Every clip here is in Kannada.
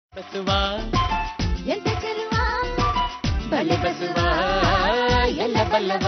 ಬಸವ ಎಂತ ಚೆಲುವ ಬಲೆ ಬಸುವ ಎಲ್ಲ ಬಲ್ಲವ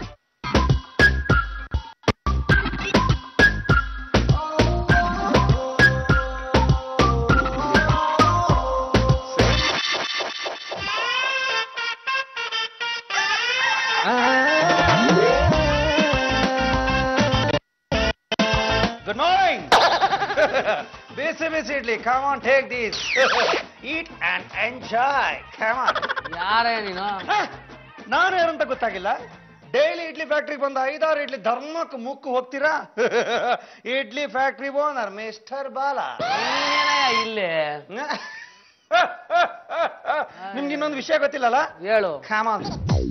Good morning. busy, busy idli. Come on, take this. Eat and enjoy. Come on. ಯಾರೇ ನೀನು ನಾನು ಯಾರಂತ ಗೊತ್ತಾಗಿಲ್ಲ ಡೈಲಿ ಇಡ್ಲಿ ಫ್ಯಾಕ್ಟ್ರಿಗೆ ಬಂದ ಐದಾರು ಇಡ್ಲಿ ಧರ್ಮಕ್ಕೆ ಮುಕ್ಕು ಹೋಗ್ತೀರಾ ಇಡ್ಲಿ ಫ್ಯಾಕ್ಟ್ರಿ ಓನರ್ ಮಿಸ್ಟರ್ ಬಾಲ ನೀನೇನಯ್ಯ ಇಲ್ಲಿ ನಿಮ್ಗೆ ಇನ್ನೊಂದು ವಿಷಯ ಗೊತ್ತಿಲ್ಲಲ್ಲ ಹೇಳು Come on.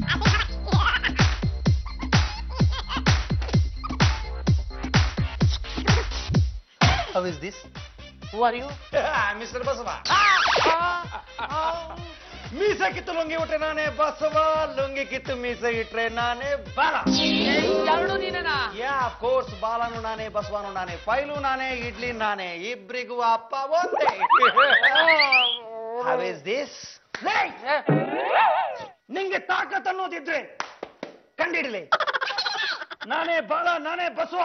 How is this? Who are you mister Basava ಮೀಸೆ ಕಿತ್ತು ಲುಂಗಿ ಉಟ್ರೆ ನಾನೇ ಬಸವ ಲುಂಗಿ ಕಿತ್ತು ಮೀಸೆ ಇಟ್ರೆ ನಾನೇ ಬಾಲ ಎರಡು ನೀನೇನಾ ಯಾ ಕೋರ್ಸ್ ಬಾಲನು ನಾನೇ ಬಸವನು ನಾನೇ ಫೈಲು ನಾನೇ ಇಡ್ಲಿ ನಾನೇ ಇಬ್ರಿಗೂ ಅಪ್ಪ ಒಂದೇ ಹೌ ಇಸ್ ದಿಸ್ ನಿಂಗೆ ತಾಕತ್ ಅನ್ನೋದಿದ್ರೆ ಕಂಡಿಡ್ಲಿ ನಾನೇ ಬಾಲ ನಾನೇ ಬಸವ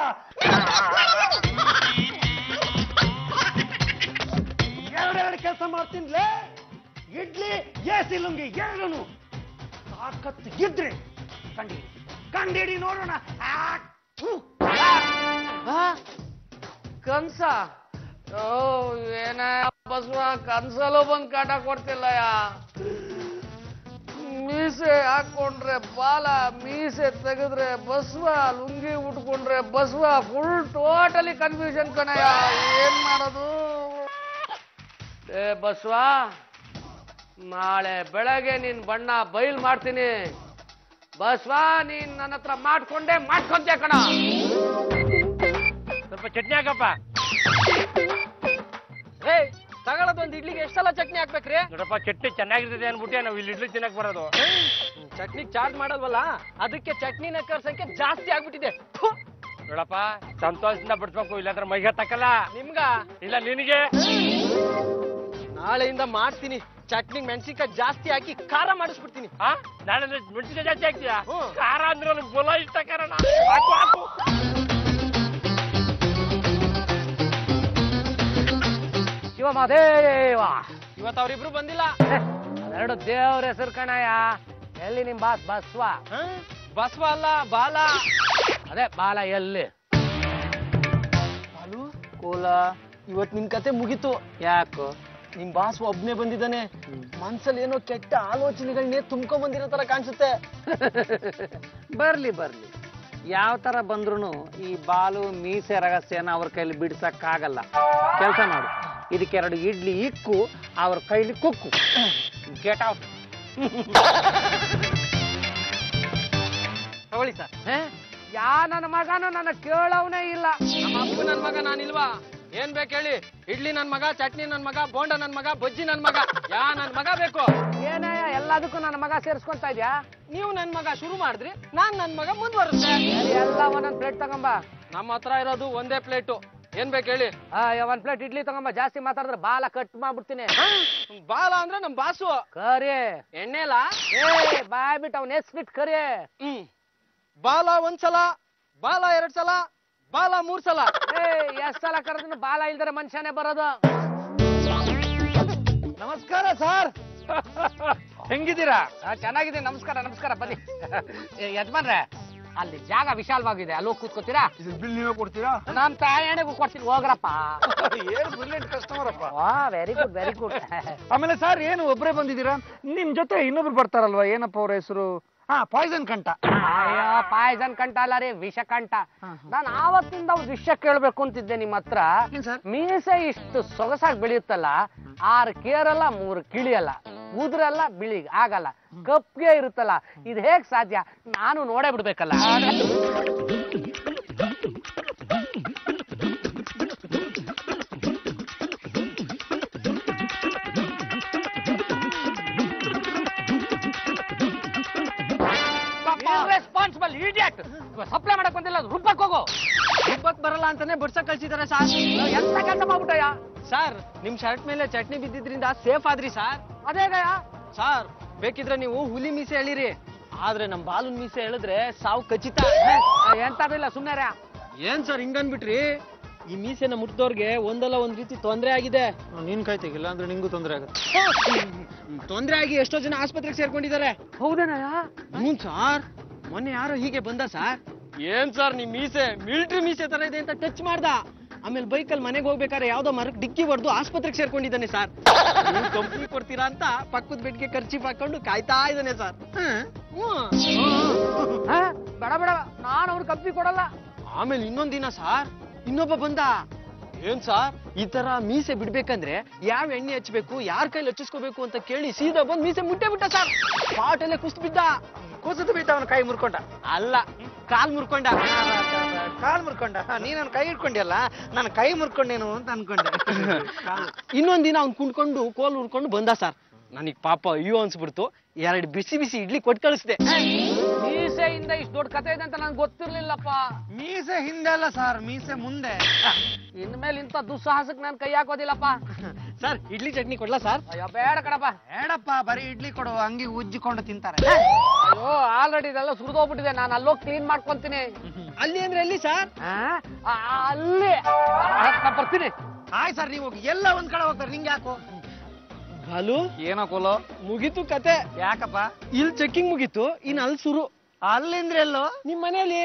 ಎರಡೆರಡು ಕೆಲಸ ಮಾಡ್ತೀನಿಲೇ ಇಡ್ಲಿ ಎಸಿ ಲುಂಗಿ ಎರಡನು ತಾಕತ್ತು ಇದ್ರೆ ಕಂಡಿಡಿ ಕಂಡಿಡಿ ನೋಡೋಣ ಆ, ಥು. ಕನ್ಸ ಓ ಏನ ಬಸವ ಕನ್ಸಲ್ಲೂ ಬಂದ್ ಕಾಟ ಕೊಡ್ತಿಲ್ಲಯ್ಯ ಮೀಸೆ ಹಾಕೊಂಡ್ರೆ ಬಾಲ ಮೀಸೆ ತೆಗೆದ್ರೆ ಬಸವ ಲುಂಗಿ ಉಟ್ಕೊಂಡ್ರೆ ಬಸವ ಫುಲ್ ಟೋಟಲಿ ಕನ್ಫ್ಯೂಷನ್ ಕಣಯ್ಯ ಏನ್ ಮಾಡೋದು ಏ ಬಸವ ನಾಳೆ ಬೆಳಗ್ಗೆ ನಿನ್ ಬಣ್ಣ ಬಯಲ್ ಮಾಡ್ತೀನಿ ಬಸವ ನೀನ್ ನನ್ನ ಹತ್ರ ಮಾಡ್ಕೊಂಡೆ ಮಾಡ್ಕೊಂತೆ ಕಣ ಸ್ವಲ್ಪ ಚಟ್ನಿ ಹಾಕಪ್ಪ ಏ ತಗೊಳದೊಂದು ಇಡ್ಲಿಗೆ ಎಷ್ಟೆಲ್ಲ ಚಟ್ನಿ ಹಾಕ್ಬೇಕ್ರಿ ನೋಡಪ್ಪ ಚಟ್ನಿ ಚೆನ್ನಾಗಿರ್ತದೆ ಅನ್ಬಿಟ್ಟೆ ನಾವು ಇಲ್ಲಿ ಇಡ್ಲಿ ತಿನ್ನಕ್ ಬರೋದು ಚಟ್ನಿ ಚಾರ್ಜ್ ಮಾಡಲ್ವಲ್ಲ ಅದಕ್ಕೆ ಚಟ್ನಿ ನಕ್ಕರ ಸಂಖ್ಯೆ ಜಾಸ್ತಿ ಆಗ್ಬಿಟ್ಟಿದೆ ನೋಡಪ್ಪ ಸಂತೋಷದಿಂದ ಬಿಡ್ಸ್ಬೇಕು ಇಲ್ಲಾಂದ್ರೆ ಮೈಗೆ ತಕ್ಕಲ್ಲ ನಿಮ್ಗ ಇಲ್ಲ ನಿನಗೆ ನಾಳೆಯಿಂದ ಮಾಡ್ತೀನಿ ಚಟ್ನಿ ಮೆಣಸಿನ್ಕಾಯಿ ಜಾಸ್ತಿ ಹಾಕಿ ಖಾರ ಮಾಡಿಸ್ಬಿಡ್ತೀನಿ ಆ ನಾಳೆ ಮೆಣಸಿನ ಜಾಸ್ತಿ ಹಾಕ್ತೀಯಾ ಹ್ಮ್. ಖಾರ ಅಂದ್ರೆ ನನಗೆ ಬೊಲ ಇಷ್ಟ ಕಾರಣ ಹಾಕು ಹಾಕು ಶಿವ ಮಹದೇವ ಇವತ್ತು ಅವ್ರಿಬ್ರು ಬಂದಿಲ್ಲ ಅದೆರಡು ದೇವ್ರ ಹೆಸರು ಕಣಯ್ಯ ಎಲ್ಲಿ ನಿಮ್ ಬಾಸ್ ಬಸ್ವ ಬಸ್ವ ಅಲ್ಲ ಬಾಲ ಅದೇ ಬಾಲ ಎಲ್ಲಿ ಬಾಲು ಕೂಲ ಇವತ್ ನಿನ್ ಕತೆ ಮುಗೀತು ಯಾಕು ನಿಮ್ ಬಾಸ್ ಒಬ್ನೇ ಬಂದಿದ್ದಾನೆ ಮನ್ಸಲ್ಲಿ ಏನೋ ಕೆಟ್ಟ ಆಲೋಚನೆಗಳನ್ನೇ ತುಂಬ್ಕೊಂಡ್ ಬಂದಿರೋ ತರ ಕಾಣಿಸುತ್ತೆ ಬರ್ಲಿ ಬರ್ಲಿ ಯಾವ ತರ ಬಂದ್ರು ಈ ಬಾಲು ಮೀಸೆ ರಹಸ್ಯನ ಅವ್ರ ಕೈಲಿ ಬಿಡ್ಸಕ್ಕಾಗಲ್ಲ ಕೆಲಸ ಮಾಡು ಇದಕ್ಕೆರಡು ಇಡ್ಲಿ ಇಕ್ಕು ಅವ್ರ ಕೈಲಿ ಕುಕ್ಕು ಗೆಟ್ ಔಟ್ ತಗೊಳ್ಳಿ ಸರ್ ಯಾ ನನ್ನ ಮಗನ ನನ್ನ ಕೇಳವನೇ ಇಲ್ಲ ನಮ್ಮ ಅಪ್ಪ ನನ್ ಮಗ ನಾನಿಲ್ವಾ ಏನ್ ಬೇಕು ಹೇಳಿ ಇಡ್ಲಿ ನನ್ ಮಗ ಚಟ್ನಿ ನನ್ ಮಗ ಬೋಂಡ ನನ್ ಮಗ ಬಜ್ಜಿ ನನ್ ಮಗ ಯಾ ನನ್ ಮಗ ಬೇಕು ಏನೇ ಎಲ್ಲದಕ್ಕೂ ನನ್ನ ಮಗ ಸೇರಿಸ್ಕೊಂತ ಇದ್ಯಾ ನೀವು ನನ್ ಮಗ ಶುರು ಮಾಡಿದ್ರಿ ನಾನ್ ನನ್ ಮಗ ಮುಂದುವರಿಸ್ದೆ ಎಲ್ಲ ಒಂದೊಂದ್ ಪ್ಲೇಟ್ ತಗೊಂಬ ನಮ್ಮ ಹತ್ರ ಇರೋದು ಒಂದೇ ಪ್ಲೇಟು ಏನ್ ಬೇಕು ಹೇಳಿ ಆ, ಒಂದ್ ಪ್ಲೇಟ್ ಇಡ್ಲಿ ತಗೊಂಬ ಜಾಸ್ತಿ ಮಾತಾಡಿದ್ರೆ ಬಾಲ ಕಟ್ ಮಾಡ್ಬಿಡ್ತೀನಿ ಬಾಲ ಅಂದ್ರೆ ನಮ್ ಬಾಸು ಕರಿ ಎಣ್ಣೆಲ ಏ ಬಾಯ್ ಬಿಟ್ಟು ಅವ್ನ ಎಸ್ಬಿಟ್ ಕರಿ ಹ್ಮ್ ಬಾಲ ಒಂದ್ಸಲ ಬಾಲ ಎರಡ್ ಸಲ ಬಾಲ ಮೂರ್ ಸಲ ಏ ಎಷ್ಟ್ ಸಲ ಕರೆದ್ರು ಬಾಲ ಇಲ್ದರೆ ಮನುಷ್ಯನೇ ಬರೋದು ನಮಸ್ಕಾರ ಸರ್ ಹೆಂಗಿದ್ದೀರಾ ಆ, ಚೆನ್ನಾಗಿದೆ ನಮಸ್ಕಾರ ನಮಸ್ಕಾರ ಬನ್ನಿ ಏ, ಯಜಮಾನ್ರೆ ಅಲ್ಲಿ ಜಾಗ ವಿಶಾಲವಾಗಿದೆ ಅಲ್ಲಿ ಹೋಗಿ ಕೂತ್ಕೋತೀರಾ ಬಿಲ್ ನೀವೇ ಕೊಡ್ತೀರಾ ನಮ್ ತಾಯಣೆಗೂ ಕೊಡ್ತೀನಿ ಹೋಗ್ರಪ್ಪ ಏನು ಬ್ರಿಲಿಯಂಟ್ ಕಸ್ಟಮರ್ ಅಪ್ಪ ವಾ ವೆರಿ ಗುಡ್ ವೆರಿ ಗುಡ್ ಆಮೇಲೆ ಸರ್ ಏನು ಒಬ್ಬರೇ ಬಂದಿದ್ದೀರಾ ನಿಮ್ ಜೊತೆ ಇನ್ನೊಬ್ರು ಬರ್ತಾರಲ್ವಾ ಏನಪ್ಪ ಅವ್ರ ಹೆಸರು ಹಾ ಪಾಯ್ಸನ್ ಕಂಠ ಅಯ್ಯೋ ಪಾಯ್ಸನ್ ಕಂಠ ಅಲ್ಲ ರೀ ವಿಷ ಕಂಠ ನಾನು ಆವತ್ತಿಂದ ಒಂದು ವಿಷಯ ಕೇಳ್ಬೇಕು ಅಂತಿದ್ದೆ ನಿಮ್ಮ ಹತ್ರ ಮೀಸೆ ಇಷ್ಟು ಸೊಗಸಾಗಿ ಬೆಳೆಯುತ್ತಲ್ಲ ಆರು ಕೇರಲ್ಲ ಮೂರು ಕಿಳಿಯಲ್ಲ ಉದ್ರಲ್ಲ ಬಿಳಿ ಆಗಲ್ಲ ಕಪ್ಗೆ ಇರುತ್ತಲ್ಲ ಇದು ಹೇಗ್ ಸಾಧ್ಯ ನಾನು ನೋಡೇ ಬಿಡ್ಬೇಕಲ್ಲ ರೆಸ್ಪಾನ್ಸಿಬಲ್ ಇಡಿಯಟ್ ಸಪ್ಲೈ ಮಾಡಕ್ ಬಂದಿಲ್ಲ ರುಬ್ಬಕ್ ಹೋಗು ರುಬ್ಬಕ್ ಬರಲ್ಲ ಅಂತಾನೆ ಬಿಡ್ಸಕ್ ಕಳ್ಸಿದಾರೆ ಸಾರ್ ಎಂತ ಕೆಲಸ ಮಾಡ್ಬಿಟ್ಟಯ್ಯ ಸರ್ ನಿಮ್ ಶರ್ಟ್ ಮೇಲೆ ಚಟ್ನಿ ಬಿದ್ದಿದ್ರಿಂದ ಸೇಫ್ ಆದ್ರಿ ಸರ್ ಅದೇ ಗಯ ಸರ್ ಬೇಕಿದ್ರೆ ನೀವು ಹುಲಿ ಮೀಸೆ ಎಳಿರಿ ಆದ್ರೆ ನಮ್ ಬಾಲುನ್ ಮೀಸೆ ಎಳಿದ್ರೆ ಸಾವು ಖಚಿತ ಎಂತದಿಲ್ಲ ಸುಮ್ಮನೆ ಏನ್ ಸರ್ ಹಿಂಗನ್ಬಿಟ್ರಿ ಈ ಮೀಸೆನ ಮುಟ್ದವ್ರಿಗೆ ಒಂದಲ್ಲ ಒಂದ್ ರೀತಿ ತೊಂದ್ರೆ ಆಗಿದೆ ನೀನ್ ಕೈ ತೆಗಿಲ್ಲ ಅಂದ್ರೆ ನಿಂಗೂ ತೊಂದರೆ ಆಗುತ್ತೆ ತೊಂದ್ರೆ ಆಗಿ ಎಷ್ಟೋ ಜನ ಆಸ್ಪತ್ರೆಗೆ ಸೇರ್ಕೊಂಡಿದ್ದಾರೆ ಹೌದೇನಯ್ಯ ಹ್ಞೂ ಸರ್ ಮೊನ್ನೆ ಯಾರೋ ಹೀಗೆ ಬಂದ ಸರ್ ಏನ್ ಸರ್ ನಿಮ್ ಮೀಸೆ ಮಿಲಿಟರಿ ಮೀಸೆ ತರ ಇದೆ ಅಂತ ಟಚ್ ಮಾಡ್ದ ಆಮೇಲೆ ಬೈಕಲ್ಲಿ ಮನೆಗೆ ಹೋಗ್ಬೇಕಾದ್ರೆ ಯಾವ್ದೋ ಮರಕ್ಕೆ ಡಿಕ್ಕಿ ಹೊಡೆದು ಆಸ್ಪತ್ರೆಗೆ ಸೇರ್ಕೊಂಡಿದ್ದಾನೆ ಸರ್ ನೀವು ಕಂಪ್ನಿ ಕೊಡ್ತೀರಾ ಅಂತ ಪಕ್ಕದ ಬೆಡ್ಗೆ ಖರ್ಚಿ ಹಾಕೊಂಡು ಕಾಯ್ತಾ ಇದ್ದಾನೆ ಸರ್ ಬೇಡ ಬೇಡ ನಾನು ಅವ್ರ ಕಂಪ್ನಿ ಕೊಡಲ್ಲ ಆಮೇಲೆ ಇನ್ನೊಂದ್ ದಿನ ಸಾರ್ ಇನ್ನೊಬ್ಬ ಬಂದ ಏನ್ ಸಾರ್ ಈ ತರ ಮೀಸೆ ಬಿಡ್ಬೇಕಂದ್ರೆ ಯಾವ ಎಣ್ಣೆ ಹಚ್ಬೇಕು ಯಾರ ಕೈಲಿ ಹಚ್ಚಿಸ್ಕೋಬೇಕು ಅಂತ ಕೇಳಿ ಸೀದಾ ಬಂದ್ ಮೀಸೆ ಮುಟ್ಟೆ ಬಿಟ್ಟ ಸರ್ ಪಾಟಲ್ಲೇ ಕುಸ್ತು ಬಿದ್ದ ಕುಸಿದು ಬಿದ್ದ ಅವನ ಕೈ ಮುರ್ಕೊಂಡ ಅಲ್ಲ ಕಾಲ್ ಮುರ್ಕೊಂಡ ಕಾಲ್ ಮುರ್ಕೊಂಡ ನೀನ್ ನನ್ನ ಕೈ ಹಿಡ್ಕೊಂಡಿಯಲ್ಲ ನಾನು ಕೈ ಮುರ್ಕೊಂಡೇನು ಅಂತ ಅನ್ಕೊಂಡೆ ಇನ್ನೊಂದ್ ದಿನ ಅವ್ನ್ ಕುಂಡ್ಕೊಂಡು ಕೋಲ್ ಉಡ್ಕೊಂಡು ಬಂದ ಸರ್ ನನಗ್ ಪಾಪ ಅಯ್ಯೋ ಅನ್ಸ್ಬಿಡ್ತು ಎರಡು ಬಿಸಿ ಬಿಸಿ ಇಡ್ಲಿ ಕೊಟ್ಟು ಕಳಿಸ್ದೆ ಮೀಸೆಯಿಂದ ಇಷ್ಟು ದೊಡ್ಡ ಕತೆ ಇದೆ ಅಂತ ನಂಗೆ ಗೊತ್ತಿರ್ಲಿಲ್ಲಪ್ಪ ಮೀಸೆ ಹಿಂದೆ ಅಲ್ಲ ಸರ್ ಮೀಸೆ ಮುಂದೆ ಇನ್ಮೇಲೆ ಇಂಥ ದುಸ್ಸಾಹಸಕ್ಕೆ ನಾನು ಕೈ ಹಾಕೋದಿಲ್ಲಪ್ಪ ಸರ್ ಇಡ್ಲಿ ಚಟ್ನಿ ಕೊಡ್ಲಾ ಸರ್ ಅಯ್ಯೋ ಬೇಡ ಕಣಪ್ಪ ಬೇಡಪ್ಪ ಬರೀ ಇಡ್ಲಿ ಕೊಡು ಹಂಗೆ ಉಜ್ಜಿಕೊಂಡು ತಿಂತಾರೆ ಅಯ್ಯೋ ಆಲ್ರೆಡಿ ಇದೆಲ್ಲ ಸುರಿದೋಗ್ಬಿಟ್ಟಿದೆ ನಾನು ಅಲ್ಲೋಗಿ ಕ್ಲೀನ್ ಮಾಡ್ಕೊಂತೀನಿ ಅಲ್ಲಿ ಅಂದ್ರೆ ಎಲ್ಲಿ ಸರ್ ಆ, ಆ, ಅಲ್ಲಿ ಆ, ನಾನ್ ಬರ್ತೀನಿ ಆಯ್ ಸರ್ ನೀವು ಹೋಗಿ ಎಲ್ಲ ಒಂದ್ ಕಡೆ ಹೋಗ್ತಾರೆ ನಿಂಗೆ ಯಾಕೋ ಬಾಲು ಏನೋ ಕೋಲು ಮುಗೀತು ಕತೆ ಯಾಕಪ್ಪ ಇಲ್ಲಿ ಚೆಕಿಂಗ್ ಮುಗೀತು ಇನ್ ಅಲ್ಲಿ ಶುರು ಅಲ್ಲಿಂದ್ರೆ ಎಲ್ಲೋ ನಿಮ್ ಮನೇಲಿ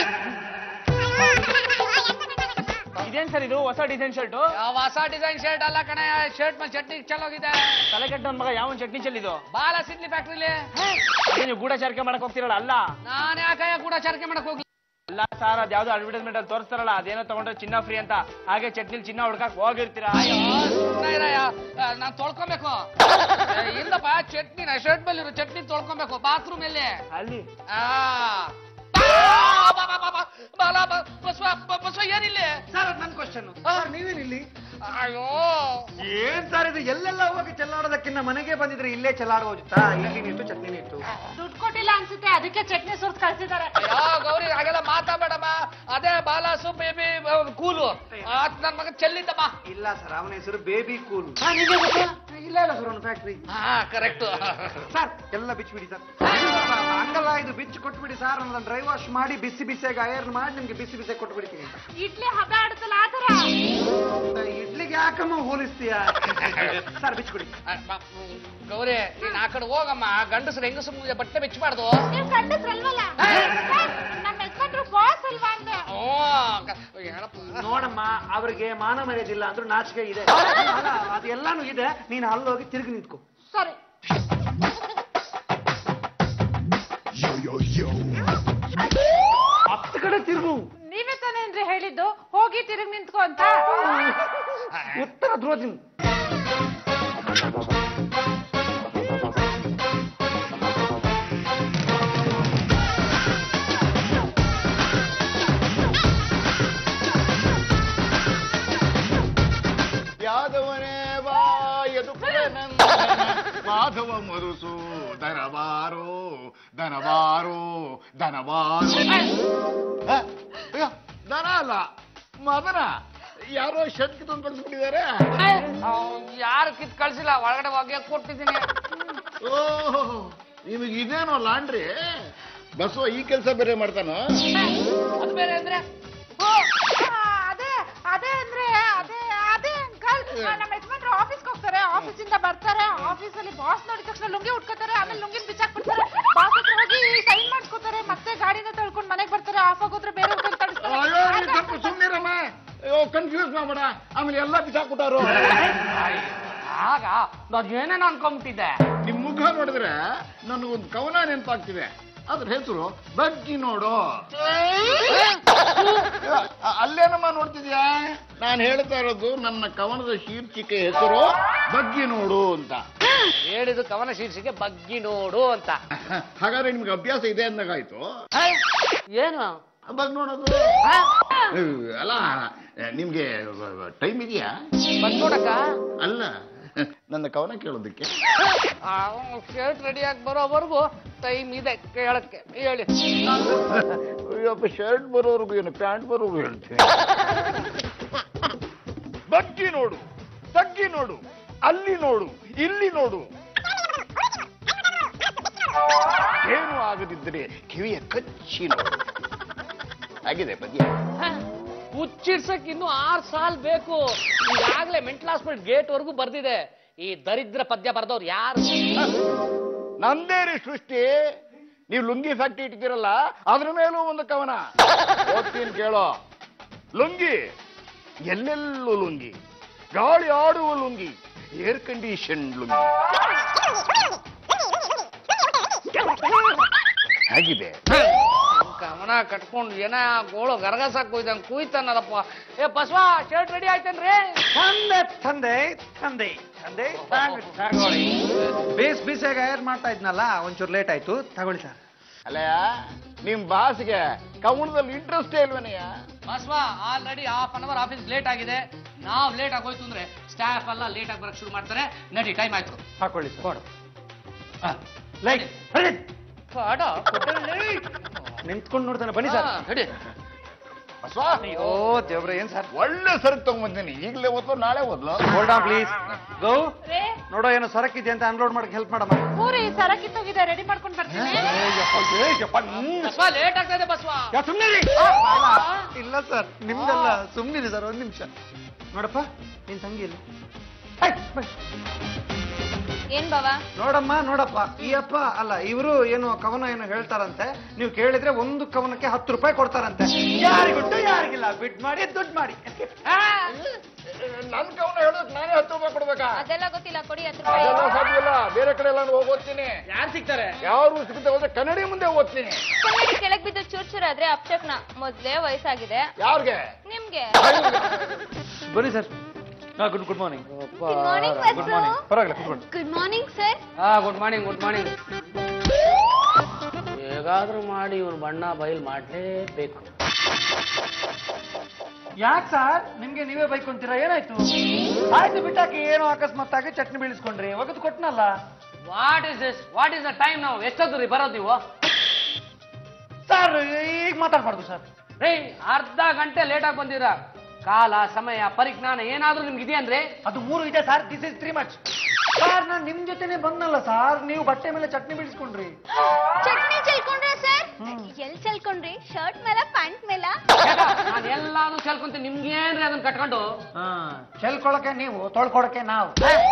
ಇದೇನ್ ಸರ್ ಇದು ಹೊಸ ಡಿಸೈನ್ ಶರ್ಟ್ ಯಾವ ಹೊಸ ಡಿಸೈನ್ ಶರ್ಟ್ ಅಲ್ಲ ಕಣೆ ಶರ್ಟ್ ಮೇಲೆ ಚಟ್ನಿ ಚೆಲ್ಲೋಗಿದೆ ತಲೆ ಕೆಟ್ಟ ನನ್ ಮಗ ಯಾವ ಚಟ್ನಿ ಚೆಲ್ಲಿದು ಬಾಲ ಸಿಡ್ಲಿ ಫ್ಯಾಕ್ಟ್ರಿಲಿ ಅದೇ ನೀವು ಗೂಢಚಾರಿಕೆ ಮಾಡಕ್ ಹೋಗ್ತಿರಲ್ಲ ಅಲ್ಲ ನಾನು ಯಾಕಯ್ಯ ಕೂಡ ಚರ್ಕೆ ಮಾಡಕ್ ಹೋಗ್ಲಿ ಅಲ್ಲ ಸರ್ ಅದ್ ಯಾವ್ದೋ ಅಡ್ವರ್ಟೈಸ್ಮೆಂಟ್ ಅಲ್ಲಿ ತೋರಿಸ್ತಾರಲ್ಲ ಅದೇನೋ ತಗೊಂಡ್ರೆ ಚಿನ್ನ ಫ್ರೀ ಅಂತ ಹಾಗೆ ಚಟ್ನಿಲ್ ಚಿನ್ನ ಹುಡ್ಕಕ್ ಹೋಗಿರ್ತೀರಾ ಅಯ್ಯೋ ಸುಮ್ನೆ ಇರಯ್ಯ ನಾನು ತೊಳ್ಕೊಬೇಕು ಏ, ಇಲ್ಲಪ್ಪ ಚಟ್ನಿನ ಶರ್ಟ್ ಮೇಲೆ ಇರೋ ಚಟ್ನಿ ತೊಳ್ಕೊಬೇಕು ಬಾತ್ರೂಮ್ ಅಲ್ಲಿ ಅಲ್ಲಿ ಆ. ಬಾ, ಬಾ, ಬಾ, ಬಾ, ಬಾಲ, ಬಾ, ಬಸವ ಬ- ಬಸವ ಏನಿಲ್ಲಿ ಸರ್ ನನ್ ಕ್ವಶನ್ ಸರ್ ನೀವೇನಿಲ್ಲಿ ಅಯ್ಯೋ ಏನ್ ಸರ್ ಇದು ಎಲ್ಲೆಲ್ಲ ಹೋಗಿ ಚೆಲ್ಲಾಡೋದಕ್ಕಿಂತ ಮನೆಗೆ ಬಂದಿದ್ರೆ ಇಲ್ಲೇ ಚೆಲ್ಲಾಡೋದಿತ್ತಾ ಇಲ್ಲಿ ಇಟ್ಟು ಚಟ್ನಿ ಇಟ್ಟು ದುಡ್ಡು ಕೊಟ್ಟಿಲ್ಲ ಅನ್ಸುತ್ತೆ ಅದಕ್ಕೆ ಚಟ್ನಿ ಸುರ್ತ್ ಕಳ್ಸಿದ್ದಾರೆ ಅಯ್ಯೋ ಗೌರಿ ಹಾಗೆಲ್ಲ ಮಾತಾಡಬೇಡಮ್ಮ ಅದೇ ಬಾಲಾಸು ಬೇಬಿ ಕೂಲು ಆತ್ ನನ್ ಮಗ ಚೆಲ್ಲಿದ್ದಮ್ಮ ಇಲ್ಲ ಸರ್ ಅವನ ಹೆಸರು ಬೇಬಿ ಕೂಲ್ ಇಲ್ಲ ಇಲ್ಲ ಸರ್ ಅವನ ಫ್ಯಾಕ್ಟ್ರಿ ಹಾ ಕರೆಕ್ಟ್ ಸರ್ ಎಲ್ಲ ಬಿಚ್ಚಿಬಿಡಿ ಸರ್ ಹಂಗಲ್ಲ ಇದು ಬಿಚ್ಚಿ ಕೊಟ್ಬಿಡಿ ಸರ್ ನನ್ನ ಡ್ರೈ ವಾಶ್ ಮಾಡಿ ಬಿಸಿ ಬಿಸಿಯಾಗಿ ಐರನ್ ಮಾಡಿ ನಿಮ್ಗೆ ಬಿಸಿ ಬಿಸಿಯಾಗಿ ಕೊಟ್ಬಿಡ್ತೀನಿ ಇಡ್ಲಿ ಹಬ್ಬ ಆಡುತ್ತಲ್ಲ ಆತರ ಇಡ್ಲಿಗೆ ಯಾಕಮ್ಮ ಹೋಲಿಸ್ತೀಯ ಸರ್ ಬಿಚ್ಚಿಬಿಡಿ ಗೌರಿ ನೀನ್ ಆ ಕಡೆ ಹೋಗಮ್ಮ ಗಂಡಸ್ರು ಹೆಂಗಸರು ಮುಂದೆ ಬಟ್ಟೆ ಬಿಚ್ಚಬಾರ್ದು ನೀವು ಗಂಡಸ್ರಲ್ವಲ್ಲ ನಮ್ಮ ಯಜಮಾನ್ರು ಬಾಸ್ ಅಲ್ವಾ ಅಂದೆ ಓ ಕ- ಹೇಳಪ್ಪ ನೋಡಮ್ಮ ಅವ್ರಿಗೆ ಮಾನ ಮರ್ಯಾದಿಲ್ಲ ಅಂದ್ರೂ ನಾಚಿಕೆ ಇದೆ ಅಲ್ಲ, ಅದೆಲ್ಲಾನು ಇದೆ ನೀನು ಅಲ್ಲೋಗಿ ತಿರುಗಿ ನಿಂತ್ಕೊ ಸರಿ ಹತ್ತು ಕಡೆ ತಿರುಗು ನೀವೇ ತಾನೇನ್ರಿ ಹೇಳಿದ್ದು ಹೋಗಿ ತಿರುಗಿ ನಿಂತ್ಕೊ ಅಂತ ಉತ್ತರ ಧ್ರುವದಿನ್ ಯಾದವನೇ ಬಾ ಎದುಕುವೆ ನನ್ನ ಮಾಧವ ಮರುಸು ದನಬಾರೋ ದನಬಾರೋ ದನಬಾರೋ ಹ? ಅಯ್ಯೋ, ದನ ಅಲ್ಲ ಮದನ ಯಾರೋ ಶರ್ಟ್ ಕಿತ್ತೊಂದು ಕಳಿಸ್ಬಿಟ್ಟಿದ್ದಾರೆ ಯಾರು ಕಿತ್ ಕಳ್ಸಿಲ್ಲ ಒಳಗಡೆ ಒಗ್ಗೆ ಕೊಟ್ಟಿದ್ದೀನಿ ಓಹೋ ನಿಮಗೆ ಇದೇನೋ ಲಾಂಡ್ರಿ ಬಸವ ಈ ಕೆಲಸ ಬೇರೆ ಮಾಡ್ತಾನ ಅದು ಬೇರೆ ಅಂದ್ರೆ ಓ, ಆ, ಅದೇ ಅದೇ ಅಂದ್ರೆ ಅದೇ ಅದೇ ಅಂಕಲ್ ನಮ್ಮ ಯಜಮಾನ್ರು ಆಫೀಸ್ಗೆ ಹೋಗ್ತಾರೆ ಆಫೀಸಿಂದ ಬರ್ತಾರೆ ಆಫೀಸಲ್ಲಿ ಬಾಸ್ ನೋಡಿದ ತಕ್ಷಣ ಲುಂಗಿ ಉಟ್ಕೋತಾರೆ ಆಮೇಲೆ ಲುಂಗಿನ ಬಿಚ್ಚಾಕ್ಬಿಡ್ತಾರೆ ಬಾಸ್ ಹತ್ರ ಹೋಗಿ ಸೈನ್ ಮಾಡಿಸ್ಕೋತಾರೆ ಮತ್ತೆ ಗಾಡಿನ ತಳ್ಕೊಂಡು ಮನೆಗೆ ಬರ್ತಾರೆ ಆಫ್ ಆಗೋದ್ರೆ ಬೇರೆ ಹೋಗಿ ಅಯ್ಯೋ ನೀನ್ ಸ್ವಲ್ಪ ಸುಮ್ಮನಿರಮ್ಮ ಅಯ್ಯೋ ಕನ್ಫ್ಯೂಸ್ ಮಾಡ್ಬೇಡ ಆಮೇಲೆ ಎಲ್ಲ ಬಿಸಾಕ್ಬಿಟ್ಟಾರು ಆಗ ನಾನು ಏನೇನು ಅನ್ಕೊಂಬಿಟ್ಟಿದ್ದೆ ನಿಮ್ ಮುಖ ನೋಡಿದ್ರೆ ನನಗೊಂದು ಕವನ ನೆನಪಾಗ್ತಿದೆ ಅದ್ರ ಹೆಸರು ಬಗ್ಗಿ ನೋಡು ಅ- ಅಲ್ಲೇನಮ್ಮ ನೋಡ್ತಿದ್ಯಾ ನಾನು ಹೇಳ್ತಾ ಇರೋದು ನನ್ನ ಕವನದ ಶೀರ್ಷಿಕೆ ಹೆಸರು ಬಗ್ಗಿ ನೋಡು ಅಂತ ಹೇಳಿದ ಕವನ ಶೀರ್ಷಿಕೆ ಬಗ್ಗಿ ನೋಡು ಅಂತ ಹಾಗಾದ್ರೆ ನಿಮ್ಗೆ ಅಭ್ಯಾಸ ಇದೆ ಅಂದಾಗಾಯ್ತು ಏನು ಬಗ್ ನೋಡೋದು ಅಲ್ಲ ನಿಮ್ಗೆ ಟೈಮ್ ಇದೆಯಾ ಬಂದ್ ನೋಡಕ್ಕ ಅಲ್ಲ ನನ್ನ ಕವನ ಕೇಳೋದಕ್ಕೆ ಶರ್ಟ್ ರೆಡಿಯಾಗಿ ಬರೋವರೆಗೂ ಟೈಮ್ ಇದೆ ಕೇಳಕ್ಕೆ ಹೇಳಿ ಅಯ್ಯಪ್ಪ ಶರ್ಟ್ ಬರೋರ್ಗು ಏನು ಪ್ಯಾಂಟ್ ಬರೋರ್ಗು ಹೇಳ್ತೀನಿ ಬಗ್ಗಿ ನೋಡು ತಗ್ಗಿ ನೋಡು ಅಲ್ಲಿ ನೋಡು ಇಲ್ಲಿ ನೋಡು ಏನು ಆಗದಿದ್ದರೆ ಕಿವಿಯ ಕಚ್ಚಿ ನೋಡು ಆಗಿದೆ ಪದ್ಯ ಹುಚ್ಚಿಡ್ಸಕ್ ಇನ್ನು ಆರ್ ಸಾಲ್ ಬೇಕು ಈಗಾಗ್ಲೇ ಮೆಂಟಲ್ ಹಾಸ್ಪಿಟಲ್ ಗೇಟ್ ವರ್ಗೂ ಬರ್ದಿದೆ ಈ ದರಿದ್ರ ಪದ್ಯ ಬರ್ದವ್ರು ಯಾರು ನಂದೇರಿ ಸೃಷ್ಟಿ ನೀವು ಲುಂಗಿ ಫ್ಯಾಕ್ಟ್ರಿ ಇಟ್ಟಿದ್ದೀರಲ್ಲ ಅದ್ರ ಮೇಲೂ ಒಂದು ಕವನ ಓದ್ತೀನಿ ಕೇಳೋ ಲುಂಗಿ ಎಲ್ಲೆಲ್ಲೂ ಲುಂಗಿ ಗಾಳಿ ಆಡುವ ಲುಂಗಿ ಏರ್ ಕಂಡೀಷನ್ ಲುಂಗಿ ಹೇಗಿದೆ ಕಮನ ಕಟ್ಕೊಂಡು ಏನ ಗೋಳು ಗರಗಸ ಕುಯ್ದಂಗ್ ಕುಯ್ತಾನಲ್ಲಪ್ಪ ಏ ಬಸವ ಶರ್ಟ್ ರೆಡಿ ಆಯ್ತೇನ್ರಿ ತಂದೆ ತಂದೆ ತಂದೆ ತಂದೆ ತಗೊಳ್ಳಿ, ತಗೊಳ್ಳಿ ಬೇಸ್ ಬೀಸಾಗ ಏರ್ ಮಾಡ್ತಾ ಇದ್ನಲ್ಲ ಒಂಚೂರು ಲೇಟ್ ಆಯ್ತು ತಗೊಳ್ಳಿ ಸರ್ ಅಲ್ಲಯ್ಯ ನಿಮ್ ಬಾಸ್ಗೆ ಕವನದಲ್ಲಿ ಇಂಟ್ರೆಸ್ಟೇ ಇಲ್ವನಯ್ಯ Basava already half an hour office late ಆಗಿದೆ ನಾವ್ ಲೇಟ್ ಆಗೋಯ್ತು ಅಂದ್ರೆ ಸ್ಟಾಫ್ ಎಲ್ಲ ಲೇಟ್ ಆಗಿ ಬರಕ್ ಶುರು ಮಾಡ್ತಾರೆ ನಡಿ ಟೈಮ್ ಆಯ್ತು ಹಾಕೊಳ್ಳಿ ಸರ್ ಕೊಡು ಲೈಟ್ ಕಾಡ ಕೊಟ್ಟಲ್ಲಿ. ನಿಂತ್ಕೊಂಡು ನೋಡ್ತಾನೆ ಬನ್ನಿ ಸರ್ ಹಾ, ನಡಿ ಬಸವ ಓ ದೇವ್ರೆ ಏನ್ ಸರ್ ಒಳ್ಳೆ ಸರಕು ತಗೊಂಬಂದಿನಿ ಈಗಲೇ ಓದ್ಲು ನಾಳೆ ಓದ್ಲು ಹೋಲ್ಡ್ ಆನ್ ಪ್ಲೀಸ್ ಗೋ ರೇ ನೋಡೋ ಏನೋ ಸರಕಿದೆ ಅಂತ ಅನ್ಲೋಡ್ ಮಾಡಕ್ ಹೆಲ್ಪ್ ಮಾಡಮ್ಮ ಪೂರಿ ಸರಕಿತ್ತೋಗಿದೆ ರೆಡಿ ಮಾಡ್ಕೊಂಡು ಬರ್ತೀನಿ ಬಸವ ಲೇಟ್ ಆಗ್ತಾ ಇದೆ ಬಸವ ಇಲ್ಲ ಸರ್ ನಿಮ್ದಲ್ಲ ಸುಮ್ನಿರಿ ಸರ್ ಒಂದ್ ನಿಮಿಷ ನೋಡಪ್ಪ ನಿನ್ ತಂಗಿ ಇಲ್ಲ ಏಯ್, ಬನ್ನಿ. ಏನ್ ಬಾವ ನೋಡಮ್ಮ ನೋಡಪ್ಪ ಈ ಅಪ್ಪ ಅಲ್ಲ ಇವರು ಏನು ಕವನ ಏನೋ ಹೇಳ್ತಾರಂತೆ ನೀವು ಕೇಳಿದ್ರೆ ಒಂದು ಕವನಕ್ಕೆ ಹತ್ತು ರೂಪಾಯಿ ಕೊಡ್ತಾರಂತೆ ಯಾರಿಗುಂಟು ಯಾರಿಗಿಲ್ಲ ಬಿಡ್ ಮಾಡಿ ದುಡ್ಡು ಮಾಡಿ ನನ್ ಕವನ ಹೇಳೋದಕ್ಕೆ ನಾನೇ ಹತ್ತು ರೂಪಾಯಿ ಕೊಡ್ಬೇಕಾ ಅದೆಲ್ಲ ಗೊತ್ತಿಲ್ಲ ಕೊಡಿ ಹತ್ತು ಅದೆಲ್ಲ ಸಾಧ್ಯ ಇಲ್ಲ ಬೇರೆ ಕಡೆ ಎಲ್ಲ ಹೋಗಿ ಓದ್ತೀನಿ ಯಾರು ಸಿಗ್ತಾರೆ ಯಾರು ಸಿಗುತ್ತೆ ಹೋದ್ರೆ ಕನ್ನಡಿ ಮುಂದೆ ಓದ್ತೀನಿ ಕನ್ನಡಿ ಕೆಳಗ್ ಬಿದ್ದು ಚೂರ್ ಚೂರ್ ಆದ್ರೆ ಅಪ್ಚಕ್ನ ಮೊದ್ಲೇ ವಯಸ್ಸಾಗಿದೆ ಯಾರ್ಗೆ ನಿಮ್ಗೆ ಬನ್ನಿ sir good good morning good morning good morning ಪರವಾಗಿಲ್ಲ ಕೂತ್ಕೊಂಡು ಗುಡ್ ಮಾರ್ನಿಂಗ್ ಸರ್ ಹಾ ಗುಡ್ ಮಾರ್ನಿಂಗ್ ಗುಡ್ ಮಾರ್ನಿಂಗ್ ಹೇಗಾದ್ರೂ ಮಾಡಿ ಇವ್ರ ಬಣ್ಣ ಬಯಲ್ ಮಾಡ್ಲೇಬೇಕು ಯಾಕೆ ಸರ್ ನಿಮ್ಗೆ ನೀವೇ ಬೈಕೊಂತೀರಾ ಏನಾಯ್ತು ಆಯ್ತು ಬಿಟ್ಟಾಕಿ ಏನೋ ಅಕಸ್ಮಾತ್ ಆಗಿ ಚಟ್ನಿ ಬೀಳಿಸ್ಕೊಂಡ್ರಿ ಒಗದು ಕೊಟ್ನಲ್ಲ what is this what is the time ನಾವು ಎಷ್ಟೊತ್ತು ರೀ ಬರೋದು ನೀವು ಸರ್ ಈಗ ಮಾತಾಡ್ಬಾರ್ದು ಸರ್ ರೀ ಅರ್ಧ ಗಂಟೆ ಲೇಟ್ ಆಗಿ ಬಂದಿರ ಕಾಲ ಸಮಯ ಪರಿಜ್ಞಾನ ಏನಾದ್ರೂ ನಿಮ್ಗೆ ಇದೆಯನ್ರಿ ಅದು ಮೂರು ಇದೆ sir this is three much sir ನಾನು ನಿಮ್ ಜೊತೆನೆ ಬಂದಲ್ಲ ಸರ್ ನೀವು ಬಟ್ಟೆ ಮೇಲೆ ಚಟ್ನಿ ಬೀಳಿಸ್ಕೊಂಡ್ರಿ ಚಟ್ನಿ ಚೆಲ್ಕೊಂಡ್ರೆ ಸರ್ ಎಲ್ ಚೆಲ್ಕೊಂಡ್ರಿ ಶರ್ಟ್ ಮೇಲ ಪ್ಯಾಂಟ್ ಮೇಲ ನಾನು ಎಲ್ಲಾನು ಕೇಳ್ಕೊಂತೀನಿ ನಿಮ್ಗೇನ್ರಿ ಅದನ್ನ ಕಟ್ಕೊಂಡು ಚೆಲ್ಕೊಳಕ್ಕೆ ನೀವು ತೊಳ್ಕೊಳಕ್ಕೆ ನಾವು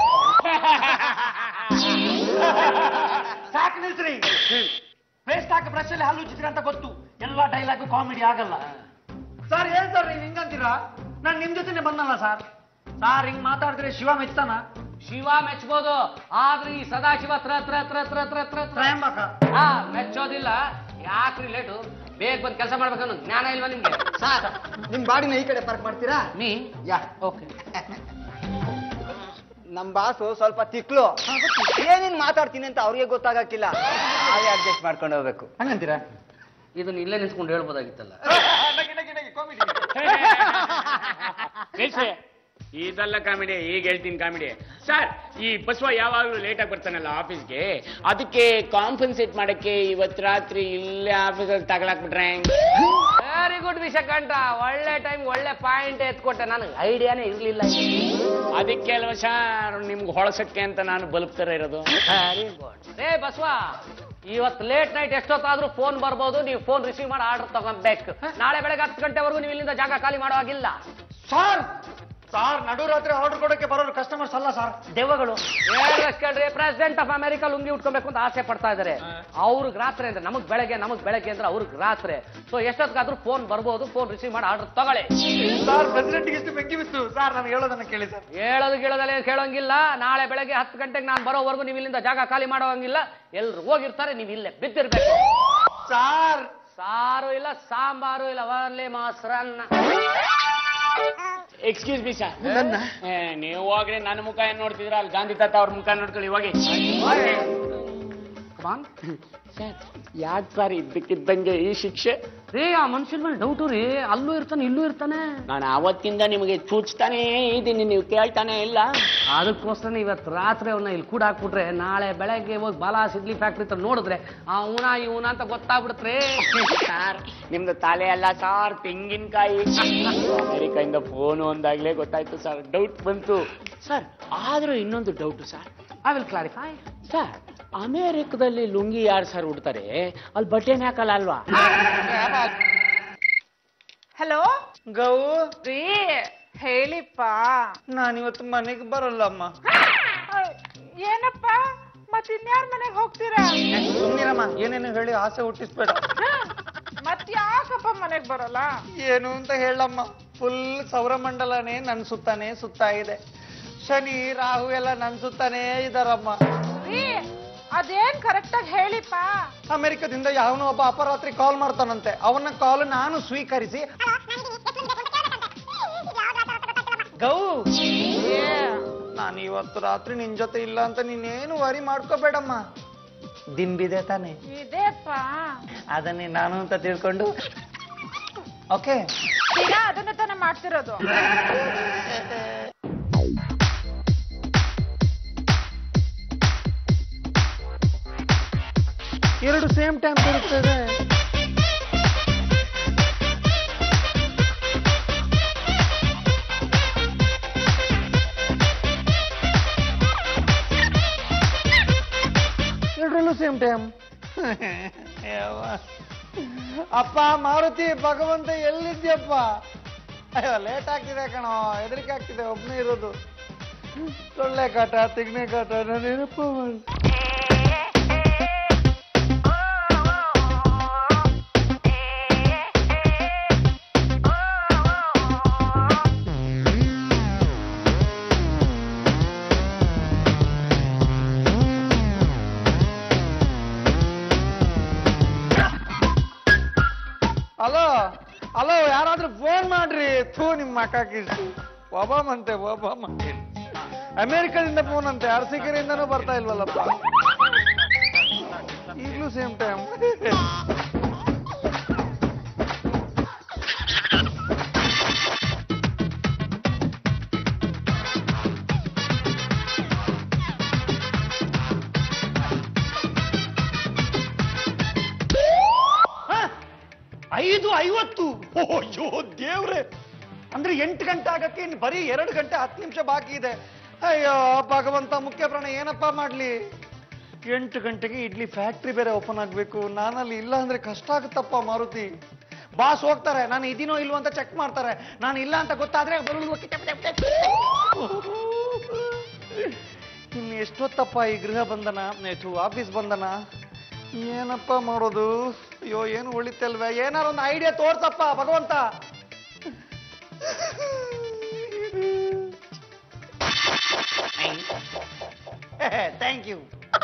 ಸಾಕು ನಿಲ್ಸ್ರಿ ವೇಸ್ಟ್ ಹಾಕಿ ಬ್ರಷ್ ಅಲ್ಲಿ ಹಲ್ಲು ಉಜ್ಜಿದ್ರಿ ಅಂತ ಗೊತ್ತು ಎಲ್ಲ ಡೈಲಾಗ್ ಕಾಮಿಡಿ ಆಗಲ್ಲ ಸರ್ ಏನ್ ಸರ್ ನೀವು ಹಿಂಗಂತೀರಾ ನಾನು ನಿಮ್ ಜೊತೆನೆ ಬಂದಲ್ಲ ಸರ್ ಸರ್ ಹಿಂಗ್ ಮಾತಾಡಿದ್ರೆ ಶಿವ ಮೆಚ್ತಾನ ಶಿವ ಮೆಚ್ಬೋದು ಆದ್ರೆ ಈ ಸದಾಶಿವ ತ್ರ ತ್ರ ತ್ರ ತ್ರ ತ್ರ ತ್ರ ತ್ರ ತ್ರಯಂಬಕ ಹಾ ಮೆಚ್ಚೋದಿಲ್ಲ ಯಾಕ್ರಿ ಲೇಟು ಬೇಗ ಬಂದು ಕೆಲಸ ಮಾಡ್ಬೇಕನ್ನೋ ಜ್ಞಾನ ಇಲ್ವಾ ನಿಮ್ಗೆ ಸರ್ ನಿಮ್ ಬಾಡಿನ ಈ ಕಡೆ ಪಾರ್ಕ್ ಮಾಡ್ತೀರಾ ನೀ ಯಾ ಓಕೆ ನಮ್ ಬಾಸು ಸ್ವಲ್ಪ ತಿಕ್ಲು ಏನೇನ್ ಮಾತಾಡ್ತೀನಿ ಅಂತ ಅವ್ರಿಗೆ ಗೊತ್ತಾಗಕ್ಕಿಲ್ಲ ನಾವೇ ಅಡ್ಜಸ್ಟ್ ಮಾಡ್ಕೊಂಡು ಹೋಗ್ಬೇಕು ಹಂಗಂತೀರಾ ಇದನ್ನ ಇಲ್ಲೇ ನಿಂತ್ಕೊಂಡು ಹೇಳ್ಬೋದಾಗಿತ್ತಲ್ಲ ನಿಲ್ಸಿ. ಇದೆಲ್ಲ ಕಾಮಿಡಿ ಈಗ ಹೇಳ್ತೀನಿ ಕಾಮಿಡಿ ಸರ್ ಈ ಬಸವ ಯಾವಾಗಲೂ ಲೇಟಾಗಿ ಬರ್ತಾನಲ್ಲ ಆಫೀಸ್ಗೆ ಅದಕ್ಕೆ ಕಾಂಪನ್ಸೇಟ್ ಮಾಡಕ್ಕೆ ಇವತ್ತು ರಾತ್ರಿ ಇಲ್ಲೇ ಆಫೀಸಲ್ಲಿ ತಗೊಳಕ್ಬಿಟ್ರೆ ವೆರಿ ಗುಡ್ ವಿಷಕಂಠ ಒಳ್ಳೆ ಟೈಮ್ ಒಳ್ಳೆ ಪಾಯಿಂಟ್ ಎತ್ಕೊಟ್ಟೆ ನನಗೆ ಐಡಿಯಾನೇ ಇರ್ಲಿಲ್ಲ ಅದಕ್ಕೆ ಅಲ್ವ ಸರ್ ನಿಮ್ಗೆ ಹೊಳಸಕ್ಕೆ ಅಂತ ನಾನು ಬಲ್ಬ್ ತರ ಇರೋದು ವೆರಿ ಗುಡ್ ಏ ಬಸವ ಇವತ್ತು ಲೇಟ್ ನೈಟ್ ಎಷ್ಟೊತ್ತಾದ್ರೂ ಫೋನ್ ಬರ್ಬೋದು ನೀವು ಫೋನ್ ರಿಸೀವ್ ಮಾಡಿ ಆರ್ಡರ್ ತಗೊಬೇಕು ನಾಳೆ ಬೆಳಗ್ಗೆ ಹತ್ತು ಗಂಟೆವರೆಗೂ ನೀವು ಇಲ್ಲಿಂದ ಜಾಗ ಖಾಲಿ ಮಾಡೋ ಹಾಗಿಲ್ಲ ಸರ್ ಸರ್ ನಡು ರಾತ್ರಿ ಆರ್ಡರ್ ಕೊಡಕ್ಕೆ ಬರೋರು ಕಸ್ಟಮರ್ಸ್ ಅಲ್ಲ ಸರ್ ದೆವ್ವಗಳು ಕೇಳ್ರಿ ಪ್ರೆಸಿಡೆಂಟ್ ಆಫ್ ಅಮೆರಿಕಾ ಲುಂಗಿ ಉಟ್ಕೊಬೇಕು ಅಂತ ಆಸೆ ಪಡ್ತಾ ಇದಾರೆ ಅವ್ರಿಗೆ ರಾತ್ರಿ ಅಂದ್ರೆ ನಮಗ್ ಬೆಳಗ್ಗೆ ನಮಗ್ ಬೆಳಗ್ಗೆ ಅಂದ್ರೆ ಅವ್ರಿಗೆ ರಾತ್ರಿ ಸೊ ಎಷ್ಟೊತ್ತಿಗಾದ್ರೂ ಫೋನ್ ಬರ್ಬೋದು ಫೋನ್ ರಿಸೀವ್ ಮಾಡಿ ಆರ್ಡರ್ ತಗೊಳ್ಳಿ ಸರ್ ಪ್ರೆಸಿಡೆಂಟ್ಗೆ ಎಷ್ಟು ಬೆಂಕಿ ಬಿತ್ತು ಸರ್ ನಾನು ಹೇಳೋದನ್ನ ಕೇಳಿ ಸರ್ ಹೇಳೋದು ಗಿಳದಲ್ಲೇ ಕೇಳೋಂಗಿಲ್ಲ ನಾಳೆ ಬೆಳಗ್ಗೆ ಹತ್ತು ಗಂಟೆಗೆ ನಾನು ಬರೋವರೆಗೂ ನೀವು ಇಲ್ಲಿಂದ ಜಾಗ ಖಾಲಿ ಮಾಡೋಂಗಿಲ್ಲ ಎಲ್ರು ಹೋಗಿರ್ತಾರೆ ನೀವು ಇಲ್ಲೇ ಬಿದ್ದಿರ್ಬೇಕು ಸರ್ ಸಾರು ಇಲ್ಲ ಸಾಂಬಾರು ಇಲ್ಲ ಒನ್ಲಿ ಮೊಸರನ್ನ ಎಕ್ಸ್ಕ್ಯೂಸ್ ಮಿ ಸರ್ ನೀವು ಹೋಗ್ರಿ ನನ್ನ ಮುಖ ಏನ್ ನೋಡ್ತಿದ್ರ ಅಲ್ಲಿ ಗಾಂಧಿ ತಾತ ಅವ್ರ ಮುಖ ನೋಡ್ಕೊಳ್ಳಿ ಹೋಗಿ ಸರ್ ಯಾಕೆ ಸರ್ ಇದ್ದಕ್ಕಿದ್ದಂಗೆ ಈ ಶಿಕ್ಷೆ ರೀ ಆ ಮನುಷ್ಯನ ಮೇಲೆ ಡೌಟು ರೀ ಅಲ್ಲೂ ಇರ್ತಾನೆ ಇಲ್ಲೂ ಇರ್ತಾನೆ ನಾನು ಅವತ್ತಿಂದ ನಿಮಗೆ ಚೂಚ್ತಾನೇ ಇದ್ದೀನಿ ನೀವು ಕೇಳ್ತಾನೆ ಇಲ್ಲ ಅದಕ್ಕೋಸ್ಕರ ಇವತ್ತು ರಾತ್ರಿ ಅವನ್ನ ಇಲ್ಲಿ ಕೂಡ ಹಾಕ್ಬಿಟ್ರೆ ನಾಳೆ ಬೆಳಗ್ಗೆ ಹೋಗಿ ಬಾಲಾಸ್ ಇಡ್ಲಿ ಫ್ಯಾಕ್ಟ್ರಿ ಹತ್ರ ನೋಡಿದ್ರೆ ಅವನ ಇವನ ಅಂತ ಗೊತ್ತಾಗ್ಬಿಡುತ್ತೆ ಸರ್ ನಿಮ್ದು ತಲೆ ಅಲ್ಲ ಸರ್ ತೆಂಗಿನಕಾಯಿ ಅಮೆರಿಕದಿಂದ ಫೋನು ಒಂದಾಗ್ಲೇ ಗೊತ್ತಾಯ್ತು ಸರ್ ಡೌಟ್ ಬಂತು ಸರ್ ಆದ್ರೂ ಇನ್ನೊಂದು doubt sir I will clarify sir ಅಮೇರಿಕದಲ್ಲಿ ಲುಂಗಿ ಯಾರು ಸರ್ ಉಡ್ತಾರೆ ಅಲ್ಲಿ ಬಟ್ಟೆನೇ ಹಾಕಲ್ಲ ಅಲ್ವಾ ಹಲೋ ಗೌ ರೀ ಹೇಳಿಪ್ಪ ನಾನಿವತ್ತು ಮನೆಗೆ ಬರಲ್ಲಮ್ಮ ಅಹ್, ಏನಪ್ಪ ಮತ್ ಇನ್ಯಾರ ಮನೆಗ್ ಹೋಗ್ತೀರಾ ಸುಮ್ಮನಿರಮ್ಮ ಏನೇನು ಹೇಳಿ ಆಸೆ ಹುಟ್ಟಿಸ್ಬೇಡ ಮತ್ ಯಾಕಪ್ಪ ಮನೆಗ್ ಬರಲ್ಲ ಏನು ಅಂತ ಹೇಳಮ್ಮ ಫುಲ್ ಸೌರಮಂಡಲನೇ ನನ್ ಸುತ್ತಾನೆ ಸುತ್ತಾ ಇದೆ ಶನಿ ರಾಹು ಎಲ್ಲ ನನ್ ಸುತ್ತಾನೇ ಇದಾರಮ್ಮ ರೀ ಅದೇನ್ ಕರೆಕ್ಟ್ ಆಗಿ ಹೇಳಿಪ್ಪ ಅಮೆರಿಕದಿಂದ ಯಾವನೋ ಒಬ್ಬ ಅಪರಾತ್ರಿ ಕಾಲ್ ಮಾಡ್ತಾನಂತೆ ಅವನ ಕಾಲ್ ನಾನು ಸ್ವೀಕರಿಸಿ ಗೌ ನಾನು ಇವತ್ತು ರಾತ್ರಿ ನಿನ್ ಜೊತೆ ಇಲ್ಲ ಅಂತ ನೀನೇನು ವರಿ ಮಾಡ್ಕೋಬೇಡಮ್ಮ ದಿಂಬಿದೆ ತಾನೆ ಇದೆಪ್ಪ ಅದನ್ನೇ ನಾನು ಅಂತ ತಿಳ್ಕೊಂಡು ಓಕೆ ದಿನ ಅದನ್ನ ತಾನೇ ಮಾಡ್ತಿರೋದು ಎರಡು ಸೇಮ್ ಟೈಮ್ ಬರುತ್ತದೆ ಎರಡರಲ್ಲೂ ಸೇಮ್ ಟೈಮ್ ಅಪ್ಪ ಮಾರುತಿ ಭಗವಂತ ಎಲ್ಲಿದ್ಯಪ್ಪ ಅಯ್ಯೋ ಲೇಟ್ ಆಗ್ತಿದೆ ಕಣೋ ಹೆದರಿಕೆ ಆಗ್ತಿದೆ ಒಬ್ಬನೇ ಇರೋದು ಸೊಳ್ಳೆ ಕಾಟ ತಿಗ್ನೆ ಕಾಟ ನಾನೇನಪ್ಪ ಮಾಡಿ ಹಲೋ ಹಲೋ ಯಾರಾದ್ರೂ ಫೋನ್ ಮಾಡ್ರಿ ಥೂ ನಿಮ್ಮ ಮಕ್ಕಾಕಿಷ್ಟು ಒಬಾಮ್ ಅಂತೆ ಒಬಾಮ್ ಅಂತೆ ಅಮೆರಿಕದಿಂದ ಫೋನ್ ಅಂತೆ ಅರಸಿಕೆರೆಯಿಂದನೂ ಬರ್ತಾ ಇಲ್ವಲ್ಲಪ್ಪ ಈಗಲೂ ಸೇಮ್ ಟೈಮ್ ಐದು ಐವತ್ತು ಅಯ್ಯೋ ದೇವ್ರೆ ಅಂದ್ರೆ ಎಂಟು ಗಂಟೆ ಆಗಕ್ಕೆ ಇನ್ನು ಬರೀ ಎರಡು ಗಂಟೆ ಹತ್ತು ನಿಮಿಷ ಬಾಕಿ ಇದೆ ಅಯ್ಯೋ ಭಗವಂತ ಮುಖ್ಯ ಪ್ರಾಣ ಏನಪ್ಪ ಮಾಡ್ಲಿ ಎಂಟು ಗಂಟೆಗೆ ಇಡ್ಲಿ ಫ್ಯಾಕ್ಟ್ರಿ ಬೇರೆ ಓಪನ್ ಆಗ್ಬೇಕು ನಾನಲ್ಲಿ ಇಲ್ಲ ಅಂದ್ರೆ ಕಷ್ಟ ಆಗುತ್ತಪ್ಪ ಮಾರುತಿ ಬಾಸ್ ಹೋಗ್ತಾರೆ ನಾನು ಇದೀನೋ ಇಲ್ವೋ ಅಂತ ಚೆಕ್ ಮಾಡ್ತಾರೆ ನಾನು ಇಲ್ಲ ಅಂತ ಗೊತ್ತಾದ್ರೆ ಬರುವುದು ಕಿಚ- ಕಿಚ- ಕಿಚ. ಇನ್ನು ಎಷ್ಟೊತ್ತಪ್ಪ ಈ ಗೃಹ ಬಂಧನ ಥು, ಆಫೀಸ್ ಬಂಧನ ಏನಪ್ಪ ಮಾಡೋದು ಅಯ್ಯೋ ಏನು ಉಳಿತಲ್ವೇ ಏನಾರ ಒಂದು ಐಡಿಯಾ ತೋರ್ಸಪ್ಪ ಭಗವಂತ ಥ್ಯಾಂಕ್ ಯು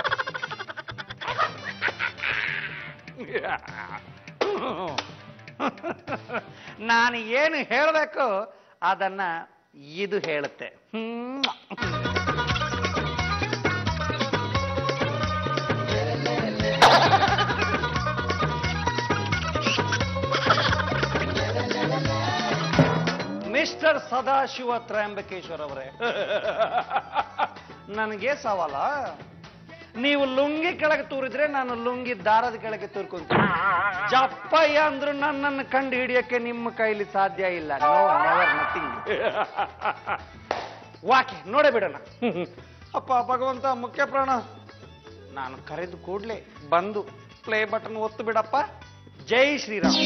ನಾನು ಏನು ಹೇಳಬೇಕು ಅದನ್ನ ಇದು ಹೇಳುತ್ತೆ ಹ್ಮ್ ಮಿಸ್ಟರ್ ಸದಾಶಿವ ತ್ರಯಂಬಕೇಶ್ವರ್ ಅವರೇ ನನಗೆ ಸವಾಲ ನೀವು ಲುಂಗಿ ಕೆಳಗೆ ತೂರಿದ್ರೆ ನಾನು ಲುಂಗಿ ದಾರದ ಕೆಳಗೆ ತೂರ್ಕೊಂತೀನಿ ಜಪ್ಪಯ್ಯ ಅಂದ್ರು ನನ್ನನ್ನು ಕಂಡು ಹಿಡಿಯಕ್ಕೆ ನಿಮ್ಮ ಕೈಲಿ ಸಾಧ್ಯ ಇಲ್ಲ ನೋ ನೆವರ್ ನಥಿಂಗ್ ವಾಕೆ ನೋಡೇ ಬಿಡೋಣ ಅಪ್ಪ ಭಗವಂತ ಮುಖ್ಯ ಪ್ರಾಣ ನಾನು ಕರೆದು ಕೂಡ್ಲೆ ಬಂದು ಪ್ಲೇ ಬಟನ್ ಒತ್ತು ಬಿಡಪ್ಪ ಜೈ ಶ್ರೀರಾಮ್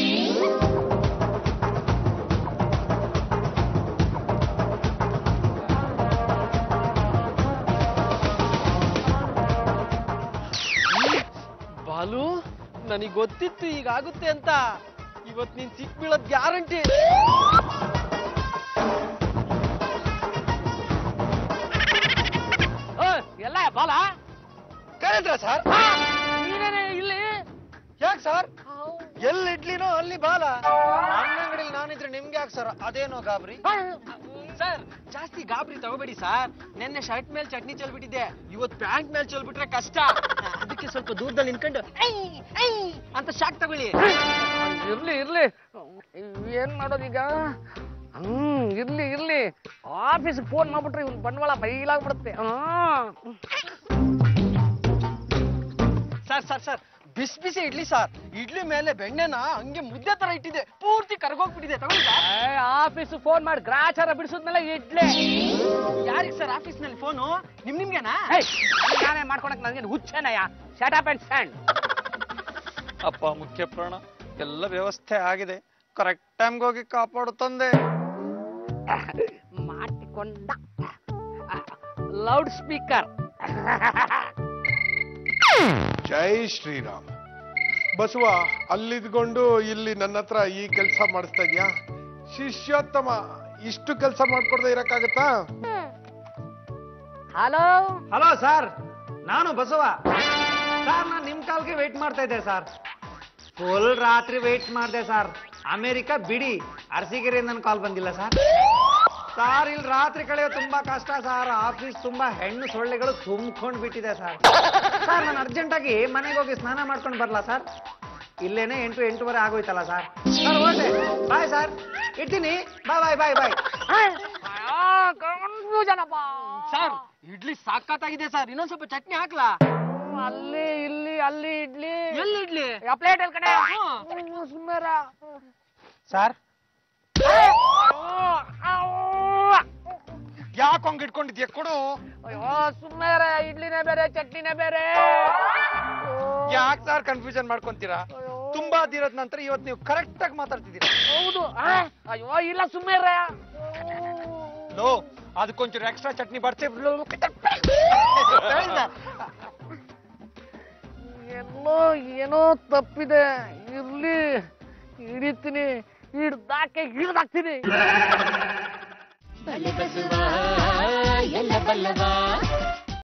ಬಾಲು ನನಗೆ ಗೊತ್ತಿತ್ತು ಈಗ ಆಗುತ್ತೆ ಅಂತ ಇವತ್ ನೀನ್ ಸಿಕ್ ಬೀಳೋದ್ ಗ್ಯಾರಂಟಿ ಎಲ್ಲ ಬಾಲ ಕರೆದ್ರ ಸರ್ ನೀನೇನೆ ಇಲ್ಲಿ ಯಾಕೆ ಸರ್ ಎಲ್ಲಿ ಇಡ್ಲಿನೋ ಅಲ್ಲಿ ಬಾಲ ನನ್ನ ಅಂಗಡಿಲಿ ನಾನಿದ್ರೆ ನಿಮ್ಗೆ ಯಾಕೆ ಸರ್ ಅದೇನೋ ಗಾಬರಿ ಸರ್ ಜಾಸ್ತಿ ಗಾಬರಿ ತಗೋಬೇಡಿ ಸರ್ ನಿನ್ನೆ ಶರ್ಟ್ ಮೇಲೆ ಚಟ್ನಿ ಚೆಲ್ಬಿಟ್ಟಿದ್ದೆ ಇವತ್ ಪ್ಯಾಂಟ್ ಮೇಲೆ ಚೆಲ್ಬಿಟ್ರೆ ಕಷ್ಟ ಅದಕ್ಕೆ ಸ್ವಲ್ಪ ದೂರದಲ್ಲಿ ನಿಂತ್ಕೊಂಡು ಐ, ಐ ಅಂತ ಶಾಕ್ ತಗೊಳ್ಳಿ ಇರ್ಲಿ ಇರ್ಲಿ ಏನ್ ಮಾಡೋದೀಗ ಹ್ಮ್ ಇರ್ಲಿ ಇರ್ಲಿ ಆಫೀಸ್ಗೆ ಫೋನ್ ಮಾಡ್ಬಿಟ್ರೆ ಇವ್ನ ಬಂಡವಾಳ ಬೈಲಾಗ್ಬಿಡುತ್ತೆ ಹ್ಮ್ ಸರ್ ಸರ್ ಸರ್ ಬಿಸಿ ಬಿಸಿ ಇಡ್ಲಿ ಸರ್ ಇಡ್ಲಿ ಮೇಲೆ ಬೆಣ್ಣೆನ ಹಂಗೆ ಮುದ್ದೆ ತರ ಇಟ್ಟಿದೆ ಪೂರ್ತಿ ಕರ್ಗೋಗ್ಬಿಟ್ಟಿದೆ ತಗೊಳ್ಳಿ ಸರ್ ಆಫೀಸ್ ಫೋನ್ ಮಾಡಿ ಗ್ರಾಚಾರ ಬಿಡಿಸಿದ್ಮೇಲೆ ಇಡ್ಲಿ ಯಾರಿಗೆ ಸರ್ ಆಫೀಸ್ ನಲ್ಲಿ ಫೋನು ನಿಮ್ ನಿಮ್ಗೆನಾ ಏಯ್, ನಾನೇ ಮಾಡ್ಕೊಳಕ್ ನನಗೆ ಹುಚ್ಚೇನಯ್ಯ ಶಟ್ ಅಪ್ ಅಂಡ್ ಸ್ಟ್ಯಾಂಡ್ ಅಪ್ಪ ಮುಖ್ಯ ಪ್ರಾಣ ಎಲ್ಲ ವ್ಯವಸ್ಥೆ ಆಗಿದೆ ಕರೆಕ್ಟ್ ಟೈಮ್ಗೆ ಹೋಗಿ ಕಾಪಾಡು ತಂದೆ ಮಾಡಿಕೊಂಡ ಲೌಡ್ ಸ್ಪೀಕರ್ ಜೈ ಶ್ರೀರಾಮ್ ಬಸವ ಅಲ್ಲಿದ್ಕೊಂಡು ಇಲ್ಲಿ ನನ್ನ ಹತ್ರ ಈ ಕೆಲಸ ಮಾಡಿಸ್ತಾ ಇದ್ಯಾ ಶಿಷ್ಯೋತ್ತಮ ಇಷ್ಟು ಕೆಲಸ ಮಾಡ್ಕೊಡ್ದೆ ಇರಕ್ಕಾಗತ್ತಾ ಹಲೋ ಹಲೋ ಸರ್ ನಾನು ಬಸವ ಸರ್ ನಾನು ನಿಮ್ ಕಾಲ್ಗೆ ವೇಟ್ ಮಾಡ್ತಾ ಇದ್ದೆ ಸರ್ ಫುಲ್ ರಾತ್ರಿ ವೇಟ್ ಮಾಡಿದೆ ಸರ್ ಅಮೆರಿಕ ಬಿಡಿ ಅರಸೀಕೆರೆಯಿಂದ ನನ್ನ ಕಾಲ್ ಬಂದಿಲ್ಲ ಸರ್ ಸರ್ ಇಲ್ಲಿ ರಾತ್ರಿ ಕಳೆಯೋ ತುಂಬಾ ಕಷ್ಟ ಸರ್ ಆಫೀಸ್ ತುಂಬಾ ಹೆಣ್ಣು ಸೊಳ್ಳೆಗಳು ತುಂಬ್ಕೊಂಡ್ ಬಿಟ್ಟಿದೆ ಸರ್ ಸರ್ ನಾನು ಅರ್ಜೆಂಟಾಗಿ ಮನೆಗೆ ಹೋಗಿ ಸ್ನಾನ ಮಾಡ್ಕೊಂಡು ಬರಲಾ ಸರ್ ಇಲ್ಲೇನೆ ಎಂಟು ಎಂಟೂವರೆ ಆಗೋಯ್ತಲ್ಲ sir sir okay bye sir ಇಡ್ತೀನಿ bye bye bye bye confusion ಅಪ್ಪ ಸರ್ ಇಡ್ಲಿ ಸಾಕಾಗಿದೆ ಸರ್ ಇನ್ನೊಂದ್ ಸ್ವಲ್ಪ ಚಟ್ನಿ ಹಾಕ್ಲಾ ಅಲ್ಲಿ ಇಲ್ಲಿ ಅಲ್ಲಿ ಇಡ್ಲಿ ಎಲ್ಲಿ ಇಡ್ಲಿ ಪ್ಲೇಟ್ ಅಲ್ಲಿ ಕಡೆ ಹ್ಮ್. ಸುಮ್ಮರ ಸರ್ ಯಾಕೆ ಹಂಗ್ ಇಟ್ಕೊಂಡಿದ್ಯಾ ಕೊಡು ಅಯ್ಯೋ ಸುಮ್ಮನೆ ಇಡ್ಲಿನೇ ಬೇರೆ ಚಟ್ನಿನೇ ಬೇರೆ ಯಾಕೆ ಸರ್ ಕನ್ಫ್ಯೂಷನ್ ಮಾಡ್ಕೊಂತೀರಾ ತುಂಬಾ ದಿನದ ನಂತರ ಇವತ್ತು ನೀವು ಕರೆಕ್ಟ್ ಆಗಿ ಮಾತಾಡ್ತಿದ್ದೀರಾ ಹೌದು ಆ, ಅಯ್ಯೋ ಇಲ್ಲ ಸುಮ್ಮನೆ ಲೋ ಅದಕ್ಕೊಂಚೂರು ಎಕ್ಸ್ಟ್ರಾ ಚಟ್ನಿ ಬರ್ತೀವಿ ಎಲ್ಲೋ ಏನೋ ತಪ್ಪಿದೆ ಇರ್ಲಿ ಹಿಡಿತೀನಿ ಹಿಡ್ದಾಕೆ ಹಿಡ್ದಾಕ್ತೀನಿ ಬಲೆ ಬಸವ ಎಲ್ಲ ಬಲ್ಲವ